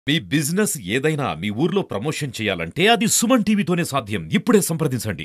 మీ business ఏదైనా మీ ఊర్లో promotion చేయాలంటే అది సుమన్ టీవీతోనే సాధ్యం ఇప్పుడే సంప్రదించండి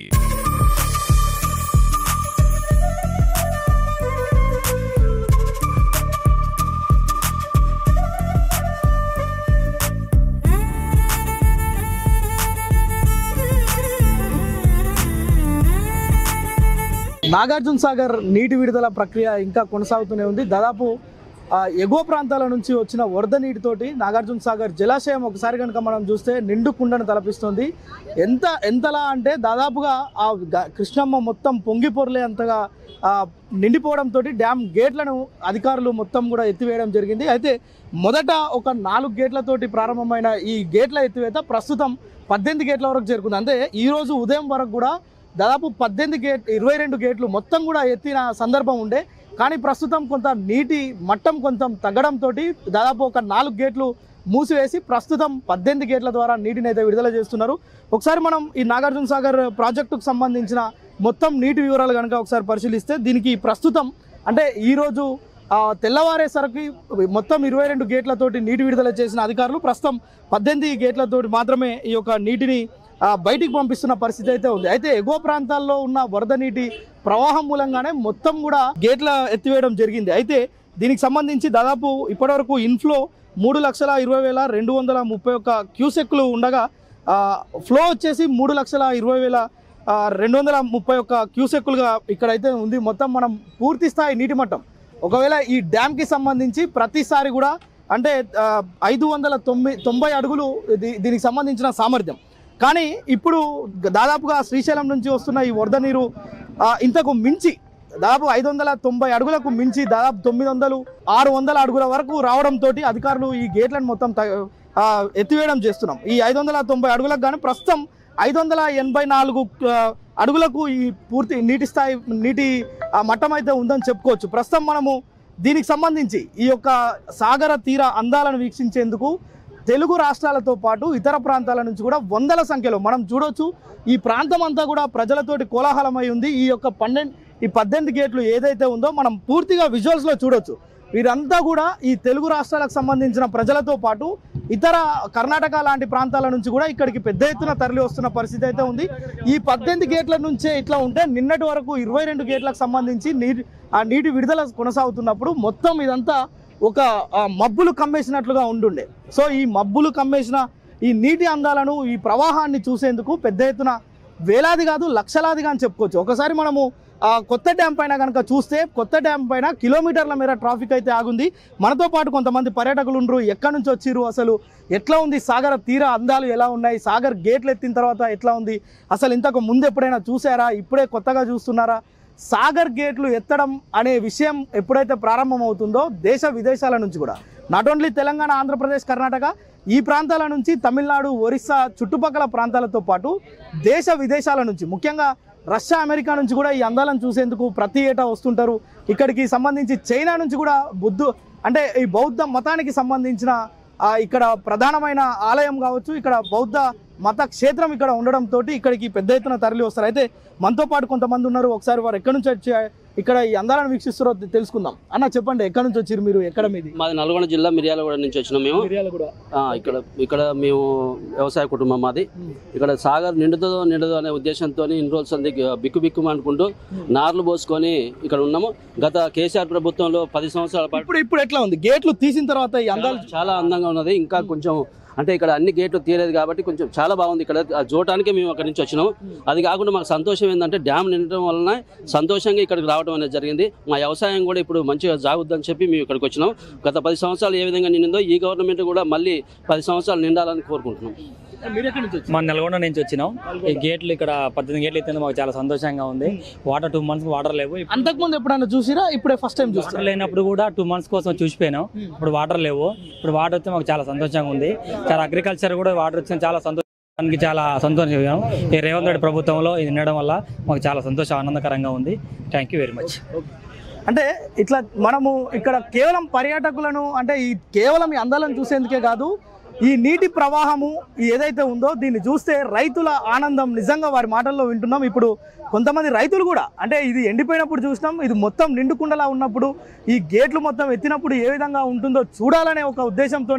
నాగార్జున సాగర్ నీటి విడుదల ప్రక్రియ ఇంకా కొనసాగుతూనే ఉంది దాదాపు ఆ, ఎగువ ప్రాంతాల నుంచి వచ్చిన వరద నీటితోటి నాగార్జున సాగర్ జలాశయం ఒకసారి కనుక మనం చూస్తే నిండు కుండను తలపిస్తుంది ఎంత ఎంతలా అంటే దాదాపుగా ఆ గ- కృష్ణమ్మ మొత్తం పొంగి పొరలే అంతగా ఆ, నిండిపోవడంతో డ్యామ్ గేట్లను అధికారులు మొత్తం కూడా ఎత్తివేయడం జరిగింది అయితే మొదట ఒక నాలుగు గేట్లతోటి ప్రారంభమైన ఈ గేట్ల ఎత్తివేత ప్రస్తుతం పద్దెనిమిది గేట్ల వరకు చేరుకుంది అంటే ఈ రోజు ఉదయం వరకు కూడా దాదాపు పద్దెనిమిది గేట్ ఇరవై రెండు గేట్లు మొత్తం కూడా ఎత్తిన సందర్భం ఉండే కానీ ప్రస్తుతం కొంత నీటి మట్టం కొంచెం తగ్గడంతో దాదాపు ఒక నాలుగు గేట్లు మూసివేసి ప్రస్తుతం పద్దెనిమిది గేట్ల ద్వారా నీటిని అయితే విడుదల చేస్తున్నారు ఒకసారి మనం ఈ నాగార్జున సాగర్ ప్రాజెక్టుకు సంబంధించిన మొత్తం నీటి వివరాలు కనుక ఒకసారి పరిశీలిస్తే దీనికి ప్రస్తుతం అంటే ఈరోజు ఆ, తెల్లవారేసరికి మొత్తం ఇరవై రెండు గేట్లతోటి నీటి విడుదల చేసిన అధికారులు ప్రస్తుతం పద్దెనిమిది గేట్లతోటి మాత్రమే ఈ యొక్క నీటిని ఆ, బయటికి పంపిస్తున్న పరిస్థితి అయితే ఉంది అయితే ఎగువ ప్రాంతాల్లో ఉన్న వరద నీటి ప్రవాహం మూలంగానే మొత్తం కూడా గేట్ల ఎత్తివేయడం జరిగింది అయితే దీనికి సంబంధించి దాదాపు ఇప్పటివరకు ఇన్ఫ్లో మూడు లక్షల ఇరవై వేల రెండు వందల ముప్పై ఒక్క క్యూసెక్లు ఉండగా ఆ, ఫ్లో వచ్చేసి మూడు లక్షల ఇరవై వేల ఆ, రెండు వందల ముప్పై ఒక్క క్యూసెక్కులుగా ఇక్కడైతే ఉంది మొత్తం మనం పూర్తి స్థాయి నీటి మట్టం ఒకవేళ ఈ డ్యామ్కి సంబంధించి ప్రతిసారి కూడా అంటే ఆ, ఐదు వందల తొమ్మిది తొంభై అడుగులు దీ- దీనికి సంబంధించిన సామర్థ్యం కానీ ఇప్పుడు దాదాపుగా శ్రీశైలం నుంచి వస్తున్న ఈ వరద నీరు ఆ, ఇంతకు మించి దాదాపు ఐదు వందల తొంభై అడుగులకు మించి దాదాపు తొమ్మిది వందలు ఆరు వందల అడుగుల వరకు రావడంతో అధికారులు ఈ గేట్లను మొత్తం త- ఆ, ఎత్తివేయడం చేస్తున్నాం ఈ ఐదు వందల తొంభై అడుగులకు కానీ ప్రస్తుతం ఐదు వందల ఎనభై నాలుగు ఆ, అడుగులకు ఈ పూర్తి నీటి స్థాయి నీటి ఆ, మట్టం అయితే ఉందని చెప్పుకోవచ్చు ప్రస్తుతం మనము దీనికి సంబంధించి ఈ యొక్క సాగర తీర అందాలను వీక్షించేందుకు తెలుగు రాష్ట్రాలతో పాటు ఇతర ప్రాంతాల నుంచి కూడా వందల సంఖ్యలో మనం చూడొచ్చు ఈ ప్రాంతం అంతా కూడా ప్రజలతోటి కోలాహలమై ఉంది ఈ యొక్క పన్నెండు ఈ పద్దెనిమిది గేట్లు ఏదైతే ఉందో మనం పూర్తిగా విజువల్స్లో చూడొచ్చు వీరంతా కూడా ఈ తెలుగు రాష్ట్రాలకు సంబంధించిన ప్రజలతో పాటు ఇతర కర్ణాటక లాంటి ప్రాంతాల నుంచి కూడా ఇక్కడికి పెద్ద ఎత్తున తరలి వస్తున్న పరిస్థితి అయితే ఉంది ఈ పద్దెనిమిది గేట్ల నుంచే ఇట్లా ఉంటే నిన్నటి వరకు ఇరవై రెండు గేట్లకు సంబంధించి నీటి ఆ నీటి విడుదల కొనసాగుతున్నప్పుడు మొత్తం ఇదంతా ఒక ఆ, మబ్బులు కమ్మేసినట్లుగా ఉండుండే సో ఈ మబ్బులు కమ్మేసిన ఈ నీటి అందాలను ఈ ప్రవాహాన్ని చూసేందుకు పెద్ద ఎత్తున వేలాది కాదు లక్షలాదిగా అని చెప్పుకోవచ్చు ఒకసారి మనము ఆ, కొత్త డ్యామ్ పైన కనుక చూస్తే కొత్త డ్యామ్ పైన కిలోమీటర్ల మేర ట్రాఫిక్ అయితే ఆగుంది మనతో పాటు కొంతమంది పర్యాటకులు ఉండరు ఎక్కడి నుంచి వచ్చిర్రు అసలు ఎట్లా ఉంది సాగర తీర అందాలు ఎలా ఉన్నాయి సాగర్ గేట్లు ఎత్తిన తర్వాత ఎట్లా ఉంది అసలు ఇంతకు ముందు ఎప్పుడైనా చూసారా ఇప్పుడే కొత్తగా చూస్తున్నారా సాగర్ గేట్లు ఎత్తడం అనే విషయం ఎప్పుడైతే ప్రారంభమవుతుందో దేశ విదేశాల నుంచి కూడా నాట్ ఓన్లీ తెలంగాణ ఆంధ్రప్రదేశ్ కర్ణాటక ఈ ప్రాంతాల నుంచి తమిళనాడు ఒరిస్సా చుట్టుపక్కల ప్రాంతాలతో పాటు దేశ విదేశాల నుంచి ముఖ్యంగా రష్యా అమెరికా నుంచి కూడా ఈ అందాలను చూసేందుకు ప్రతి ఏటా వస్తుంటారు ఇక్కడికి సంబంధించి చైనా నుంచి కూడా బుద్ధు అంటే ఈ బౌద్ధ మతానికి సంబంధించిన ఆ, ఇక్కడ ప్రధానమైన ఆలయం కావచ్చు ఇక్కడ బౌద్ధ మత క్షేత్రం ఇక్కడ ఉండడంతో ఇక్కడికి పెద్ద ఎత్తున తరలి వస్తారు అయితే మనతో పాటు కొంతమంది ఉన్నారు ఒకసారి వారు ఎక్కడి నుంచి వచ్చి ఇక్కడ ఈ అందాలను వీక్షిస్తారో తెలుసుకుందాం అన్న చెప్పండి ఎక్కడి నుంచి వచ్చారు మీరు ఎక్కడ మీది మాది నల్గొండ జిల్లా మిర్యాలగూడ నుంచి వచ్చినాం మేము మిర్యాల కూడా ఆ, ఇక్కడ ఇక్కడ మేము వ్యవసాయ కుటుంబం మాది ఇక్కడ సాగర్ నిండుతుందో నిండదో అనే ఉద్దేశంతో ఇన్ని రోజులు సంది బిక్కు బిక్కు అనుకుంటూ నార్లు పోసుకొని ఇక్కడ ఉన్నాము గత కేసీఆర్ ప్రభుత్వంలో పది సంవత్సరాల పాటు ఇప్పుడు ఇప్పుడు ఎట్లా ఉంది గేట్లు తీసిన తర్వాత ఈ అందాలు చాలా- చాలా అందంగా ఉన్నది ఇంకా కొంచెం అంటే ఇక్కడ అన్ని గేట్లు తీయలేదు కాబట్టి కొంచెం చాలా బాగుంది ఇక్కడ ఆ చూడటానికే మేము అక్కడి నుంచి వచ్చినాం అది కాకుండా మాకు సంతోషం ఏంటంటే డ్యామ్ నిండటం వలన సంతోషంగా ఇక్కడికి రావడం అనేది జరిగింది మా వ్యవసాయం కూడా ఇప్పుడు మంచిగా జాగుద్దని చెప్పి మేము ఇక్కడికి వచ్చినాం గత పది సంవత్సరాలు ఏ విధంగా నిండిందో ఈ గవర్నమెంట్ కూడా మళ్ళీ పది సంవత్సరాలు నిండాలని కోరుకుంటున్నాం మీరు ఎక్కడి నుంచి వచ్చారు మన నల్గొండ నుంచి వచ్చినాం ఈ గేట్లు ఇక్కడ పద్దెనిమిది గేట్లు ఎత్తింది మాకు చాలా సంతోషంగా ఉంది వాటర్ టూ మంత్స్ వాటర్ లేవు ఇప్పుడు అంతకుముందు ఎప్పుడైనా చూసిరా ఇప్పుడే ఫస్ట్ టైం వాటర్ చూస్తారు లేనప్పుడు కూడా టూ మంత్స్ కోసం చూసిపోయినాం ఇప్పుడు వాటర్ లేవు ఇప్పుడు వాటర్ వస్తే మాకు చాలా సంతోషంగా ఉంది చాలా అగ్రికల్చర్ కూడా వాటర్ వచ్చిన చాలా సంతోషానికి చాలా సంతోషం ఈ రేవంత్ రెడ్డి ప్రభుత్వంలో ఇది ఉండడం వల్ల మాకు చాలా సంతోషం ఆనందకరంగా ఉంది థ్యాంక్ యూ వెరీ మచ్ అంటే ఇట్లా మనము ఇక్కడ కేవలం పర్యాటకులను అంటే ఈ కేవలం ఈ అందాలను చూసేందుకే కాదు ఈ నీటి ప్రవాహము ఈ ఏదైతే ఉందో దీన్ని చూస్తే రైతుల ఆనందం నిజంగా వారి మాటల్లో వింటున్నాం ఇప్పుడు కొంతమంది రైతులు కూడా అంటే ఇది ఎండిపోయినప్పుడు చూసినాం ఇది మొత్తం నిండుకుండలా ఉన్నప్పుడు ఈ గేట్లు మొత్తం ఎత్తినప్పుడు ఏ విధంగా ఉంటుందో చూడాలనే ఒక ఉద్దేశంతోనే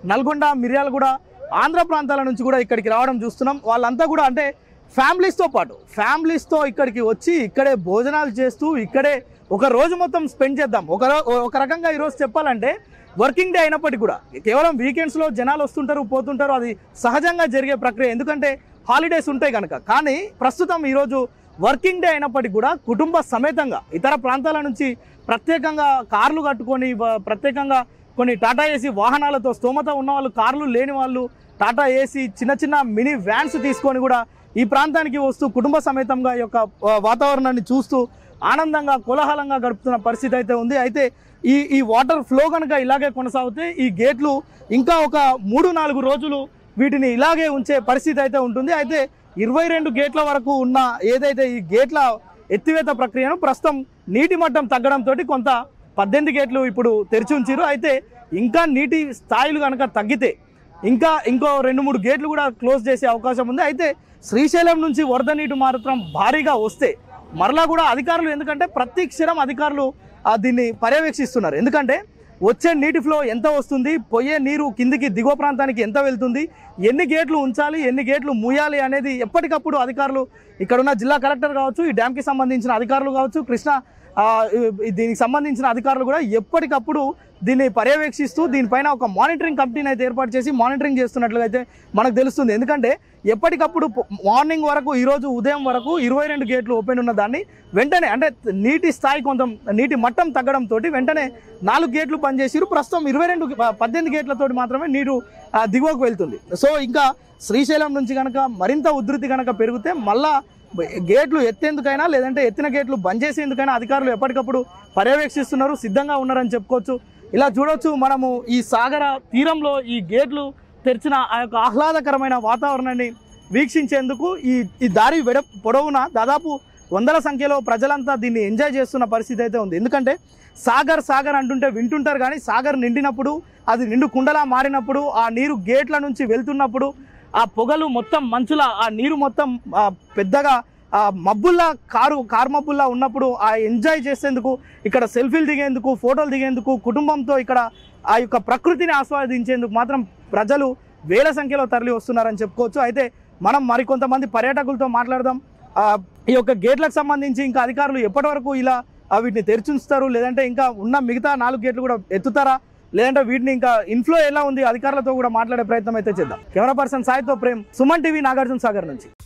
నల్గొండ మిర్యాలగూడ ఆంధ్ర ప్రాంతాల నుంచి కూడా ఇక్కడికి రావడం చూస్తున్నాం వాళ్ళంతా కూడా అంటే ఫ్యామిలీస్తో పాటు ఫ్యామిలీస్తో ఇక్కడికి వచ్చి ఇక్కడే భోజనాలు చేస్తూ ఇక్కడే ఒక రోజు మొత్తం స్పెండ్ చేద్దాం ఒక రో- ఒక రకంగా ఈరోజు చెప్పాలంటే వర్కింగ్ డే అయినప్పటికీ కూడా కేవలం వీకెండ్స్లో జనాలు వస్తుంటారు పోతుంటారు అది సహజంగా జరిగే ప్రక్రియ ఎందుకంటే హాలిడేస్ ఉంటాయి కనుక కానీ ప్రస్తుతం ఈరోజు వర్కింగ్ డే అయినప్పటికీ కూడా కుటుంబ సమేతంగా ఇతర ప్రాంతాల నుంచి ప్రత్యేకంగా కార్లు కట్టుకొని వ- ప్రత్యేకంగా కొన్ని టాటా ఏసీ వాహనాలతో స్తోమత ఉన్న వాళ్ళు కార్లు లేని వాళ్ళు టాటా ఏసీ చిన్న చిన్న మినీ వ్యాన్స్ తీసుకొని కూడా ఈ ప్రాంతానికి వస్తూ కుటుంబ సమేతంగా ఈ యొక్క ఆ, వాతావరణాన్ని చూస్తూ ఆనందంగా కోలాహలంగా గడుపుతున్న పరిస్థితి అయితే ఉంది అయితే ఈ ఈ వాటర్ ఫ్లో కనుక ఇలాగే కొనసాగితే ఈ గేట్లు ఇంకా ఒక మూడు నాలుగు రోజులు వీటిని ఇలాగే ఉంచే పరిస్థితి అయితే ఉంటుంది అయితే ఇరవై రెండు గేట్ల వరకు ఉన్న ఏదైతే ఈ గేట్ల ఎత్తివేత ప్రక్రియను ప్రస్తుతం నీటి మట్టం తగ్గడంతో కొంత పద్దెనిమిది గేట్లు ఇప్పుడు తెరిచి ఉంచారు అయితే ఇంకా నీటి స్థాయిలు కనుక తగ్గితే ఇంకా ఇంకో రెండు మూడు గేట్లు కూడా క్లోజ్ చేసే అవకాశం ఉంది అయితే శ్రీశైలం నుంచి వరద నీటి మాత్రం భారీగా వస్తే మరలా కూడా అధికారులు ఎందుకంటే ప్రతి క్షణం అధికారులు ఆ, దీన్ని పర్యవేక్షిస్తున్నారు ఎందుకంటే వచ్చే నీటి ఫ్లో ఎంత వస్తుంది పోయే నీరు కిందికి దిగువ ప్రాంతానికి ఎంత వెళ్తుంది ఎన్ని గేట్లు ఉంచాలి ఎన్ని గేట్లు మూయాలి అనేది ఎప్పటికప్పుడు అధికారులు ఇక్కడ ఉన్న జిల్లా కలెక్టర్ కావచ్చు ఈ డ్యామ్కి సంబంధించిన అధికారులు కావచ్చు కృష్ణా ఆ, ఈ- దీనికి సంబంధించిన అధికారులు కూడా ఎప్పటికప్పుడు దీన్ని పర్యవేక్షిస్తూ దీనిపైన ఒక మానిటరింగ్ కమిటీని అయితే ఏర్పాటు చేసి మానిటరింగ్ చేస్తున్నట్లుగా అయితే మనకు తెలుస్తుంది ఎందుకంటే ఎప్పటికప్పుడు పొ- మార్నింగ్ వరకు ఈరోజు ఉదయం వరకు ఇరవై రెండు గేట్లు ఓపెన్ ఉన్న దాన్ని వెంటనే అంటే నీటి స్థాయి కొంత నీటి మట్టం తగ్గడంతో వెంటనే నాలుగు గేట్లు పనిచేసిరు ప్రస్తుతం ఇరవై రెండు పద్దెనిమిది గేట్లతోటి మాత్రమే నీరు ఆ, దిగువకు వెళ్తుంది సో ఇంకా శ్రీశైలం నుంచి కనుక మరింత ఉధృతి కనుక పెరిగితే మళ్ళా గేట్లు ఎత్తేందుకైనా లేదంటే ఎత్తిన గేట్లు బంద్ చేసేందుకైనా అధికారులు ఎప్పటికప్పుడు పర్యవేక్షిస్తున్నారు సిద్ధంగా ఉన్నారని చెప్పుకోవచ్చు ఇలా చూడొచ్చు మనము ఈ సాగర తీరంలో ఈ గేట్లు తెరిచిన ఆ యొక్క ఆహ్లాదకరమైన వాతావరణాన్ని వీక్షించేందుకు ఈ ఈ దారి వెడ పొడవున దాదాపు వందల సంఖ్యలో ప్రజలంతా దీన్ని ఎంజాయ్ చేస్తున్న పరిస్థితి అయితే ఉంది ఎందుకంటే సాగర్ సాగర్ అంటుంటే వింటుంటారు కానీ సాగర్ నిండినప్పుడు అది నిండు కుండలా మారినప్పుడు ఆ నీరు గేట్ల నుంచి వెళ్తున్నప్పుడు ఆ పొగలు మొత్తం మంచులా ఆ నీరు మొత్తం ఆ, పెద్దగా ఆ మబ్బుల్లా కారు కారు మబ్బుల్లా ఉన్నప్పుడు ఆ ఎంజాయ్ చేసేందుకు ఇక్కడ సెల్ఫీలు దిగేందుకు ఫోటోలు దిగేందుకు కుటుంబంతో ఇక్కడ ఆ యొక్క ప్రకృతిని ఆస్వాదించేందుకు మాత్రం ప్రజలు వేల సంఖ్యలో తరలి వస్తున్నారని చెప్పుకోవచ్చు అయితే మనం మరికొంతమంది పర్యాటకులతో మాట్లాడదాం ఆ, ఈ యొక్క గేట్లకు సంబంధించి ఇంకా అధికారులు ఎప్పటి వరకు ఇలా ఆ, వీటిని తెరిచి ఉంచుతారు లేదంటే ఇంకా ఉన్న మిగతా నాలుగు గేట్లు కూడా ఎత్తుతారా లేదంటే వీటిని ఇంకా ఇన్ఫ్లో ఎలా ఉంది అధికారులతో కూడా మాట్లాడే ప్రయత్నం అయితే చేద్దాం కెమెరా పర్సన్ సాయితో ప్రేమ్ సుమన్ టీవీ నాగార్జున సాగర్ నుంచి